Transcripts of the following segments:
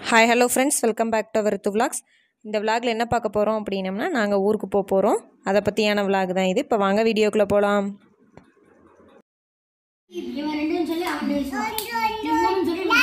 Hi hello friends welcome back to our Rithu vlogs இந்த விலாகில் என்ன பார்க்க போகிறோம் அப்படின்னம்னா நாங்கள் ஊருக்கு போக போகிறோம் அதை பற்றியான விலாக் தான் இது இப்போ வாங்க வீடியோக்குள்ளே போகலாம் இவன் ரெண்டும் சொல்லி அவன் பேசுவான் நீ மூணும் சொல்லி நீ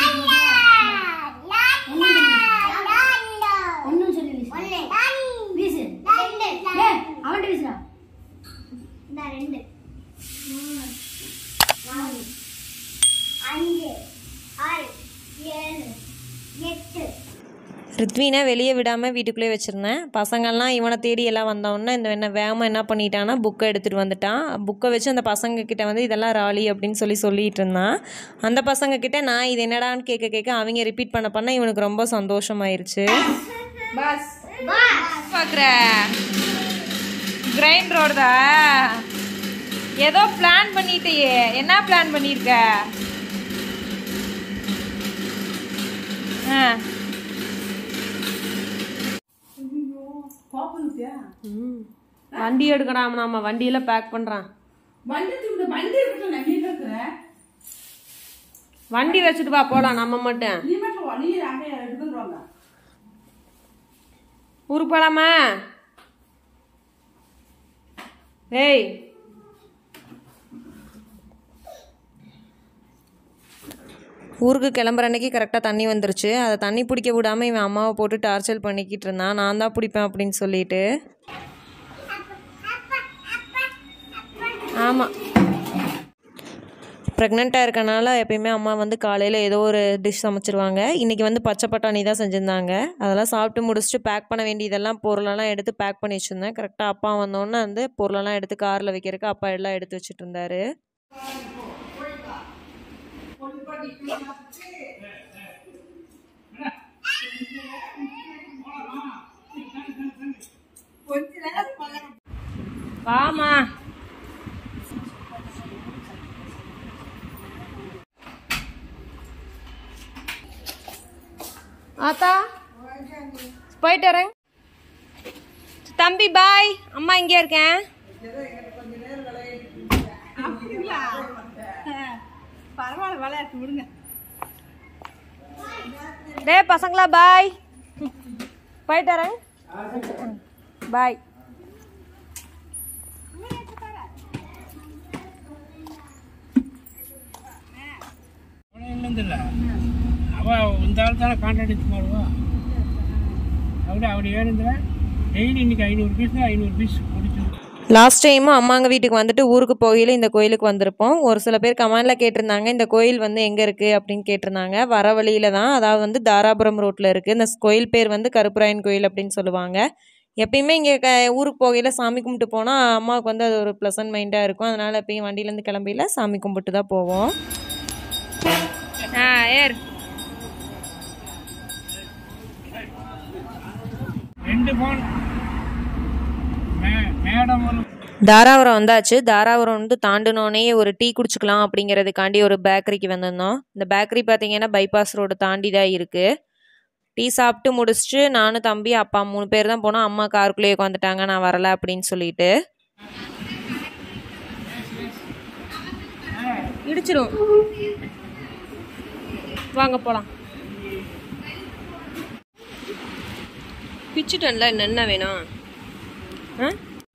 ஒன்னும் சொல்லி வீசு வீசு ஏய், அவன்கிட்ட வீசுடா ரெண்டு மூணு நாலு அஞ்சு ஆறு ஏழு எட்டு ரித்வினை வெளியே விடாமல் வீட்டுக்குள்ளே வச்சுருந்தேன் பசங்கள்லாம் இவனை தேடி எல்லாம் வந்தோன்னே இந்த என்ன வேகமாக என்ன பண்ணிட்டான்னா புக்கை எடுத்துகிட்டு வந்துட்டான் புக்கை வச்சு அந்த பசங்க கிட்ட வந்து இதெல்லாம் ராலி அப்படின்னு சொல்லி சொல்லிட்டு இருந்தான் அந்த பசங்க கிட்ட நான் இது என்னடான்னு கேட்க கேட்க அவங்க ரிப்பீட் பண்ண பண்ண இவனுக்கு ரொம்ப சந்தோஷமாயிருச்சு பஸ் பார்க்குற கிரைண்டரோடதா ஏதோ பிளான் பண்ணிட்டியே என்ன பிளான் பண்ணியிருக்க ஆ வண்டி எடுக்கடாம நாம வண்டியில் பேக் பண்ணுறான் வண்டி தூக்கு வண்டி இருக்கட்டும் நான் வீட்டுல இருக்கிறேன் வண்டி வச்சுட்டு வா போகலாம் நம்ம மட்டும் நீ மட்டும் வா, நீ அங்கே எடுத்துட்டு வாங்க ஊருக்கு போகலாமா ஏய் ஊருக்கு கிளம்புற அன்னைக்கு கரெக்டாக தண்ணி வந்துருச்சு அதை தண்ணி பிடிக்க விடாமல் இவன் அம்மாவை போட்டு டார்ச்சர் பண்ணிக்கிட்டு இருந்தான் நான் தான் பிடிப்பேன் அப்படின்னு சொல்லிட்டு ஆமாம் ப்ரெக்னெண்ட்டாக இருக்கனால எப்பயுமே அம்மா வந்து காலையில் ஏதோ ஒரு டிஷ் சமைச்சிருவாங்க இன்றைக்கி வந்து பச்சை பட்டாணி தான் செஞ்சுருந்தாங்க அதெல்லாம் சாப்பிட்டு முடிச்சுட்டு பேக் பண்ண வேண்டியதெல்லாம் பொருளெல்லாம் எடுத்து பேக் பண்ணி வச்சுருந்தேன் கரெக்டாக அப்பா வந்தோன்னே வந்து பொருளெல்லாம் எடுத்து காரில் வைக்கிறதுக்கு அப்பா எல்லாம் எடுத்து வச்சுட்டு இருந்தாரு வாமா ஆத்தா போயிட்டு வரேன் தம்பி பாய் அம்மா இங்கே இருக்கேன் பரவாயில்ல விளையாட்டு விடுங்க டே பசங்களா பாய் போயிட்டு வரேன் பாய் ಇನ್ನೊಂದಿಲ್ಲ ಅವ ಒಂದು ಆಳು ತಾನೆ ಕಾಂಟ್ರಾಕ್ಟ್ ಮಾಡುವ ಅವಡೆ ಅವಳು ಏನಂದ್ರೆ ಡೈಲಿ இன்னைக்கு ஐநூறு பீஸ் ஐநூறு பீஸ் குடிச்சு லாஸ்ட் டைமும் அம்மாங்க வீட்டுக்கு வந்துட்டு ஊருக்கு போகையில் இந்த கோயிலுக்கு வந்திருப்போம் ஒரு சில பேர் கமெண்டில் கேட்டிருந்தாங்க இந்த கோயில் வந்து எங்கே இருக்குது அப்படின்னு கேட்டிருந்தாங்க வர வழியில தான் அதாவது வந்து தாராபுரம் ரோட்டில் இருக்குது இந்த கோயில் பேர் வந்து கருப்புராயன் கோயில் அப்படின்னு சொல்லுவாங்க எப்பயுமே இங்கே க ஊருக்கு போகையில் சாமி கும்பிட்டு போனால் அம்மாவுக்கு வந்து அது ஒரு ப்ளசன்ட் மைண்டாக இருக்கும் அதனால் எப்பயும் வண்டியிலேருந்து கிளம்பியில் சாமி கும்பிட்டு தான் போவோம் ஆ ஏர் ரெண்டு ஃபோன் மே மேடம் ஒரு தாராபுரம் வந்தாச்சு தாராபுரம் வந்து தாண்டினோடனே ஒரு டீ குடிச்சுக்கலாம் அப்படிங்கிறதுக்காண்டி ஒரு பேக்கரிக்கு வந்திருந்தோம் இந்த பேக்கரி பார்த்தீங்கன்னா பைபாஸ் ரோடு தாண்டி தான் இருக்குது டீ சாப்பிட்டு முடிச்சுட்டு நானும் தம்பி அப்பா மூணு பேர் தான் போனோம் அம்மா காருக்குள்ளேயே உட்காந்துட்டாங்க நான் வரல அப்படின்னு சொல்லிட்டு இடிச்சிரும் வாங்க போகலாம் பிச்சுட்டன்ல இன்னும் என்ன வேணும் ஆ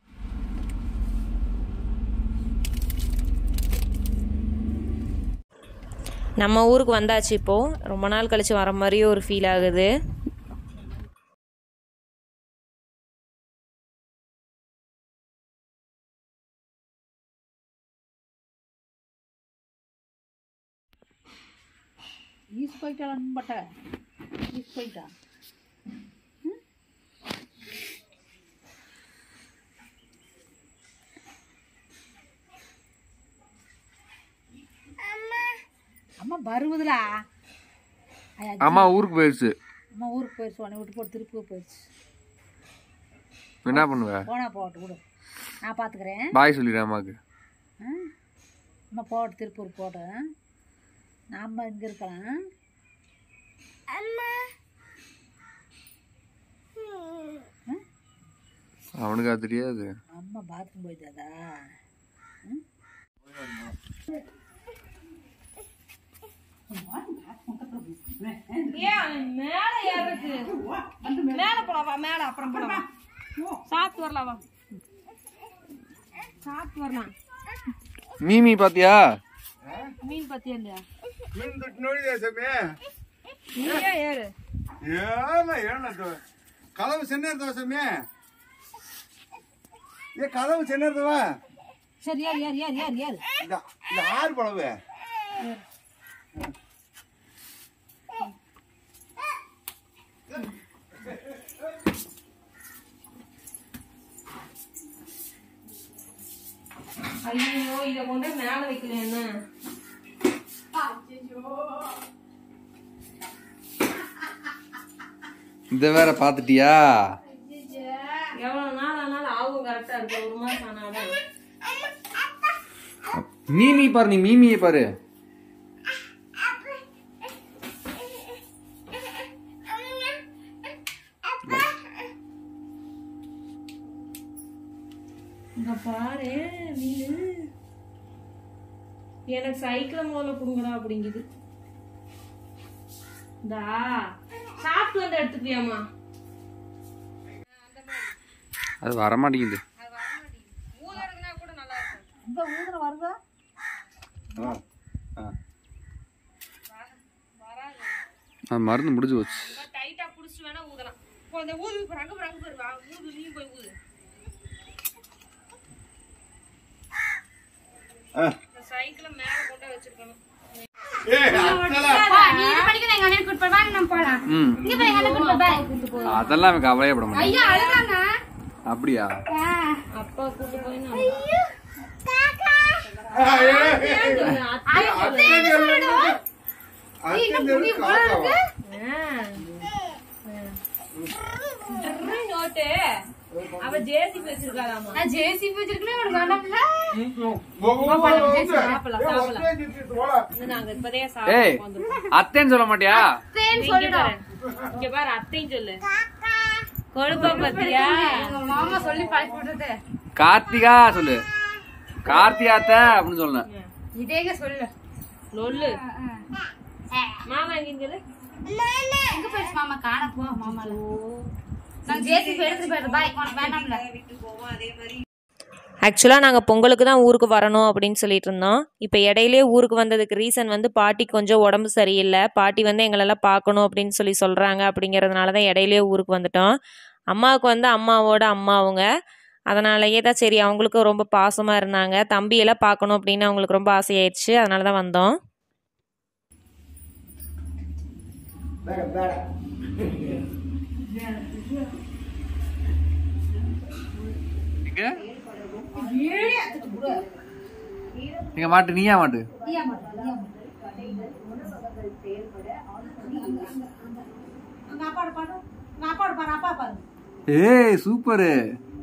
நம்ம ஊருக்கு வந்தாச்சு இப்போது ரொம்ப நாள் கழிச்சு வர மாதிரியே ஒரு ஃபீல் ஆகுது ஈஸ் போயிட்டான் பட்ட ஈஸ் போயிட்டான் அம்மா வருவதுலா ஐயா, அம்மா ஊருக்கு போயிடுச்சு அம்மா ஊருக்கு போயிடுச்சு உன்னை விட்டு போட்டு திருப்பி போயிடுச்சு என்ன பண்ணுவ போனா போகட்டும் விடு நான் பார்த்துக்கிறேன் பாய் சொல்லிடு அம்மாக்கு ஆ? அம்மா போகட்டும் திருப்பூர் போட்டேன் நாம் இங்கே இருக்கலாம் அவனுக்கு அது தெரியாது அம்மா பாத்ரூம் போயிட்டாதா ம்? ஏன் மேல ஏறக்கு மேல போலாம் வா மேல அப்புறம் போலாம் வா. சாப்பிட்டு வரலாம் வா சாப்பிட்டு வரலாம் மீமி பாத்தியா மீன் பத்தியா இல்லையா மீன் தொட்டு நோடிதா சாமி நீயே ஏறு ஏமா ஏன்னா கதவு சின்ன இருந்தவா சாமி ஏ கதவு சின்ன இருந்தவா சரி ஏறு ஏறு ஏறு ஏறு ஏறு இந்த இந்த ஆறு பழவு ஐயோ இத கொண்டு மேல வைக்கல என்ன இத வேற பாத்துட்டியா எவ்வளவு நாள் ஆனாலும் ஆகும் கரெக்டா இருக்கு ஒரு மாசம் ஆனாலும் மீமி பாரு நீ மீமியை பாரு இங்க பாரு மீனு எனக்கு சைக்கிள முதல்ல புடுங்கடா அப்படிங்குது இந்தா சாப்பிட்டு வந்து எடுத்துப்பியாமா அது வரமாட்டேங்குது இந்த ஊதுற வருதா அது மருந்து முடிஞ்சு போச்சு டைட்டா புடிச்சு வேணா ஊதலாம் இப்போ இந்த ஊது இப்போ ரங்க ரங்க போய் வா ஊது நீ போய் ஊது இந்த சைக்கிள மேல கொண்டு போய் வச்சிருக்கணும் ஏ அத்தலா நீ இது படிக்கணும் எங்க அண்ணன் கூட்டு போய் நம்ம போலாம் ம் இங்க போய் எங்க அண்ணன் கூட்டு போய் அதெல்லாம் எனக்கு கவலையப்பட மாட்டேன் ஐயா அழுதாங்க அப்படியா அப்பா கூட்டு போய் நான் நோட்டு அவ ஜேசிபி வச்சிருக்காராமா நான் ஜேசிபி வச்சிருக்கேன் உனக்கு வேண்டாம்ல நாங்க இப்பதே ஏய் சாப்பிட்டு வந்திருக்கோம் அத்தைன்னு சொல்ல மாட்டியா தேன் இங்க பாரு இங்க பாரு அத்தையும் சொல்லு கொழுப்பா பாத்தியா எங்க மாமா சொல்லி பழக்கி விட்டது கார்த்திகா சொல்லு கார்த்திகா அத்தை அப்படின்னு சொல்லணும் இதேங்க சொல்லு லொல்லு மாமா எங்க சொல்லு எங்க போயிடுச்சு மாமா காண போ மாமா நான் ஜேசிபி எடுத்துட்டு போயிடுறேன் பாய் உனக்கு வேண்டாம்ல ஆக்சுவலாக நாங்கள் பொங்கலுக்கு தான் ஊருக்கு வரணும் அப்படின்னு சொல்லிட்டு இருந்தோம் இப்போ இடையிலே ஊருக்கு வந்ததுக்கு ரீசன் வந்து பாட்டி கொஞ்சம் உடம்பு சரியில்லை பாட்டி வந்து எங்களெல்லாம் பார்க்கணும் அப்படின்னு சொல்லி சொல்கிறாங்க அப்படிங்கிறதுனால தான் இடையிலே ஊருக்கு வந்துட்டோம் அம்மாவுக்கு வந்து அம்மாவோட அம்மா அவங்க அதனாலயே தான் சரி அவங்களுக்கும் ரொம்ப பாசமாக இருந்தாங்க தம்பியெல்லாம் பார்க்கணும் அப்படின்னு அவங்களுக்கு ரொம்ப ஆசையாயிடுச்சு அதனால தான் வந்தோம் எங்க எங்க மாட்டு நீயா மாட்டு உங்க அப்பாவோட பாடு உங்க அப்பாவோட பாரு அப்பா பாரு ஏய் சூப்பரு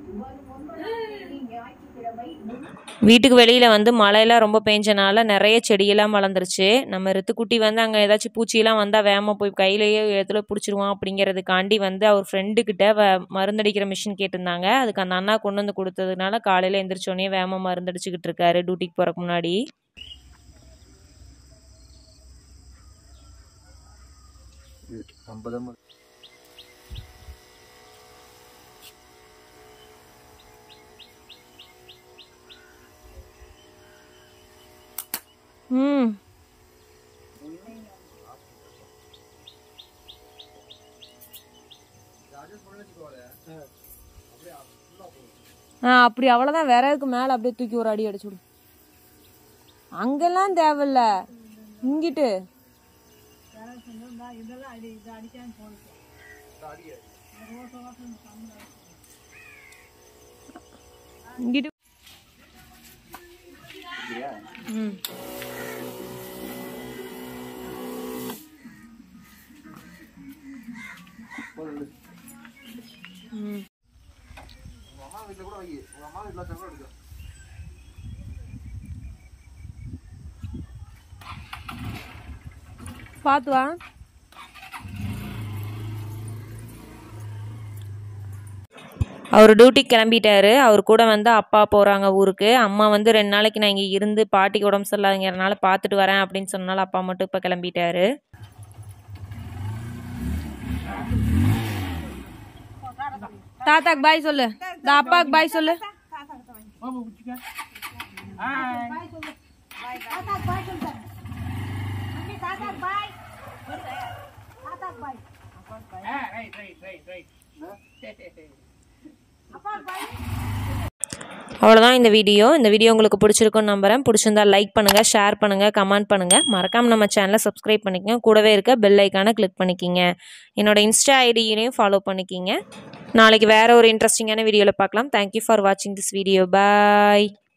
வீட்டுக்கு வெளியில் வந்து மழையெல்லாம் ரொம்ப பெஞ்சனால நிறைய செடியெல்லாம் வளர்ந்துருச்சு நம்ம ரித்துக்குட்டி வந்து அங்கே ஏதாச்சும் பூச்சியெல்லாம் வந்தால் வேகமாக போய் கையிலேயே இடத்துல பிடிச்சிருவான் அப்படிங்கிறதுக்காண்டி வந்து அவர் ஃப்ரெண்டுக்கிட்ட வ மருந்தடிக்கிற மிஷின் கேட்டிருந்தாங்க அதுக்கு அந்த அண்ணா கொண்டு வந்து கொடுத்ததுனால காலையில் எந்திரிச்சோடனே வேகமாக மருந்தடிச்சுக்கிட்டு இருக்காரு டியூட்டிக்கு போகிறக்கு முன்னாடி ம் ஆ அப்படி அவ்வளோதான் விறகுக்கு மேலே அப்படியே தூக்கி ஒரு அடி அடிச்சு விடு அங்கெல்லாம் தேவையில்ல இங்கிட்டு இங்கிட்டு ம் ம் பார்த்து வா அவர் டியூட்டிக்கு கிளம்பிட்டாரு அவர் கூட வந்து அப்பா போகிறாங்க ஊருக்கு அம்மா வந்து ரெண்டு நாளைக்கு நான் இங்கே இருந்து பாட்டிக்கு உடம்பு சரியில்லாதங்கிறனால பார்த்துட்டு வரேன் அப்படின்னு சொன்னால அப்பா மட்டும் இப்போ கிளம்பிட்டாரு தாத்தாக்கு பாய் சொல்லு இந்த அப்பாவுக்கு பாய் சொல்லு பாப்பா பிடிச்சிக்க hi right right right right அவ்வளோதான் இந்த வீடியோ இந்த வீடியோ உங்களுக்கு பிடிச்சிருக்குன்னு நம்புறேன் பிடிச்சிருந்தா லைக் பண்ணுங்கள் ஷேர் பண்ணுங்கள் கமெண்ட் பண்ணுங்கள் மறக்காமல் நம்ம சேனலை சப்ஸ்கிரைப் பண்ணிக்கங்க கூடவே இருக்க பெல் ஐக்கானை கிளிக் பண்ணிக்கிங்க என்னோட இன்ஸ்டா ஐடியிலையும் ஃபாலோ பண்ணிக்கிங்க நாளைக்கு வேறு ஒரு இன்ட்ரெஸ்டிங்கான வீடியோவில் பார்க்கலாம் தேங்க்யூ ஃபார் வாட்சிங் திஸ் வீடியோ பாய்